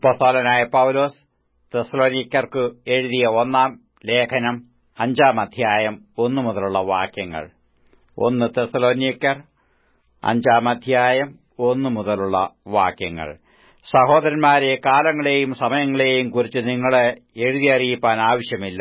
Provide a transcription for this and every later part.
അപ്പസ്തോലനായ പൗലോസ് തെസ്ലോനിക്കർക്ക് എഴുതിയ ഒന്നാം ലേഖനം അഞ്ചാം അധ്യായം ഒന്നു മുതലുള്ള വാക്യങ്ങൾ ഒന്ന് തെസ്ലോനിക്കർ അഞ്ചാം അധ്യായം ഒന്നു മുതലുള്ള വാക്യങ്ങൾ സഹോദരന്മാരെ കാലങ്ങളെയും സമയങ്ങളെയും കുറിച്ച് നിങ്ങളെ എഴുതി അറിയിപ്പാൻ ആവശ്യമില്ല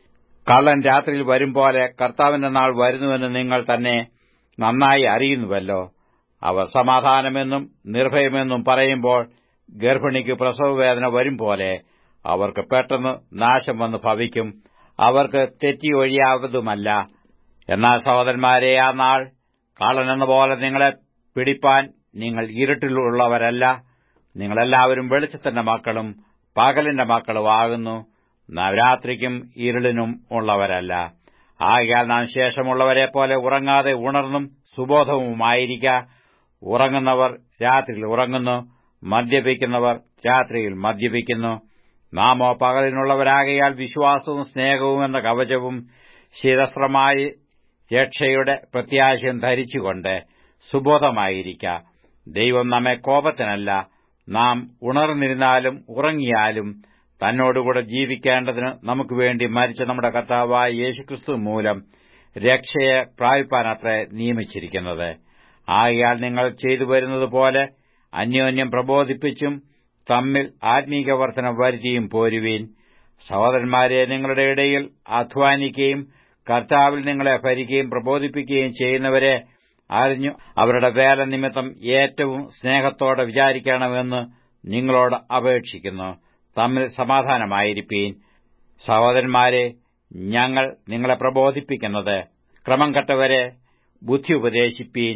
കള്ളൻ രാത്രിയിൽ വരും പോലെ കർത്താവിന്റെ നാൾ വരുന്നുവെന്ന് നിങ്ങൾ തന്നെ നന്നായി അറിയുന്നുവല്ലോ അവർ സമാധാനമെന്നും നിർഭയമെന്നും പറയുമ്പോൾ ഗർഭിണിക്ക് പ്രസവവേദന വരും പോലെ അവർക്ക് പെട്ടെന്ന് നാശം വന്ന് ഭവിക്കും അവർക്ക് തെറ്റിയൊഴിയാവതുമല്ല എന്നാൽ സഹോദരന്മാരെ ആ നാൾ കള്ളനെന്ന പോലെ നിങ്ങളെ പിടിപ്പാൻ നിങ്ങൾ ഇരുട്ടിലുള്ളവരല്ല നിങ്ങളെല്ലാവരും വെളിച്ചത്തിന്റെ മക്കളും പകലിന്റെ മക്കളും ആകുന്നു നവരാത്രിക്കും ഇരുളിനും ഉള്ളവരല്ല ആകയാൽ നാം ശേഷമുള്ളവരെ പോലെ ഉറങ്ങാതെ ഉണർന്നും സുബോധവുമായിരിക്ക ഉറങ്ങുന്നവർ രാത്രിയിൽ ഉറങ്ങുന്നു മദ്യപിക്കുന്നവർ രാത്രിയിൽ മദ്യപിക്കുന്നു നാമോ പകലിനുള്ളവരാകയാൽ വിശ്വാസവും സ്നേഹവും എന്ന കവചവും ശിരസ്ത്രമായി രക്ഷയുടെ പ്രത്യാശയും ധരിച്ചുകൊണ്ട് സുബോധമായിരിക്ക ദൈവം നമ്മെ കോപത്തിനല്ല നാം ഉണർന്നിരുന്നാലും ഉറങ്ങിയാലും തന്നോടുകൂടെ ജീവിക്കേണ്ടതിന് നമുക്ക് വേണ്ടി മരിച്ച നമ്മുടെ കർത്താവായ യേശുക്രിസ്തു മൂലം രക്ഷയെ പ്രാപിപ്പാനത്രേ നിയമിച്ചിരിക്കുന്നത് ആകയാൽ നിങ്ങൾ ചെയ്തു വരുന്നതുപോലെ അന്യോന്യം പ്രബോധിപ്പിച്ചും തമ്മിൽ ആത്മീക വർധന വരുത്തിയും പോരുവീൻ സഹോദരന്മാരെ നിങ്ങളുടെ ഇടയിൽ അധ്വാനിക്കുകയും കർത്താവിൽ നിങ്ങളെ ഭരിക്കുകയും പ്രബോധിപ്പിക്കുകയും ചെയ്യുന്നവരെ അറിഞ്ഞു അവരുടെ വേല നിമിത്തം ഏറ്റവും സ്നേഹത്തോടെ വിചാരിക്കണമെന്ന് നിങ്ങളോട് അപേക്ഷിക്കുന്നു തമ്മിൽ സമാധാനമായിരിപ്പീൻ സഹോദരന്മാരെ ഞങ്ങൾ നിങ്ങളെ പ്രബോധിപ്പിക്കുന്നത് ക്രമം കെട്ടവരെ ബുദ്ധി ഉപദേശിപ്പീൻ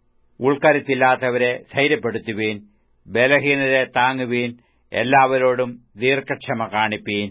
ഉൾക്കരുത്തില്ലാത്തവരെ ധൈര്യപ്പെടുത്തുവീൻ ബലഹീനരെ താങ്ങുവീൻ എല്ലാവരോടും ദീർഘക്ഷമ കാണിപ്പീൻ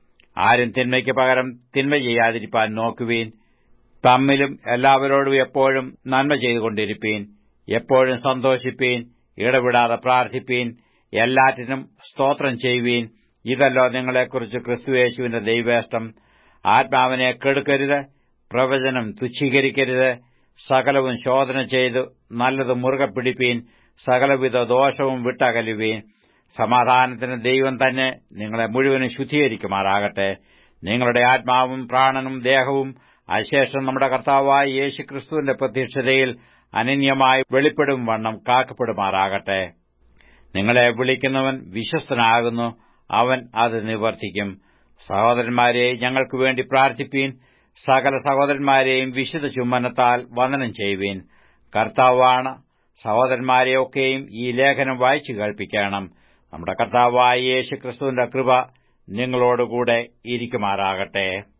ആരും തിന്മയ്ക്ക് പകരം തിന്മ ചെയ്യാതിരിപ്പാൻ നോക്കുവീൻ തമ്മിലും എല്ലാവരോടും എപ്പോഴും നന്മ ചെയ്തുകൊണ്ടിരിപ്പീൻ എപ്പോഴും സന്തോഷിപ്പീൻ ഇടവിടാതെ പ്രാർത്ഥിപ്പീൻ എല്ലാറ്റിനും സ്തോത്രം ചെയ്യുവീൻ ഇതല്ലോ നിങ്ങളെക്കുറിച്ച് ക്രിസ്തുയേശുവിന്റെ ദൈവേഷ്ടം ആത്മാവിനെ കെടുക്കരുത് പ്രവചനം തുച്ഛീകരിക്കരുത് സകലവും ശോധന ചെയ്ത് നല്ലത് മുറുകെ പിടിപ്പീൻ സകലവിധ ദോഷവും വിട്ടകലുവീൻ സമാധാനത്തിന് ദൈവം തന്നെ നിങ്ങളെ മുഴുവനും ശുദ്ധീകരിക്കുമാറാകട്ടെ നിങ്ങളുടെ ആത്മാവും പ്രാണനും ദേഹവും അശേഷം നമ്മുടെ കർത്താവായ യേശുക്രിസ്തുവിന്റെ പ്രത്യക്ഷതയിൽ അനന്യമായി വെളിപ്പെടും വണ്ണം കാക്കപ്പെടുമാറാകട്ടെ നിങ്ങളെ വിളിക്കുന്നവൻ വിശ്വസ്തനാകുന്നു അവൻ അത് നിവർത്തിക്കും സഹോദരന്മാരെ ഞങ്ങൾക്ക് വേണ്ടി പ്രാർത്ഥിപ്പീൻ സകല സഹോദരന്മാരെയും വിശുദ്ധ ചുമ്മനത്താൽ വന്ദനം ചെയ്യുവീൻ കർത്താവാണ് സഹോദരന്മാരെയൊക്കെയും ഈ ലേഖനം വായിച്ചു കേൾപ്പിക്കണം നമ്മുടെ കർത്താവായ യേശു ക്രിസ്തുവിന്റെ കൃപ നിങ്ങളോടുകൂടെ ഇരിക്കുമാറാകട്ടെ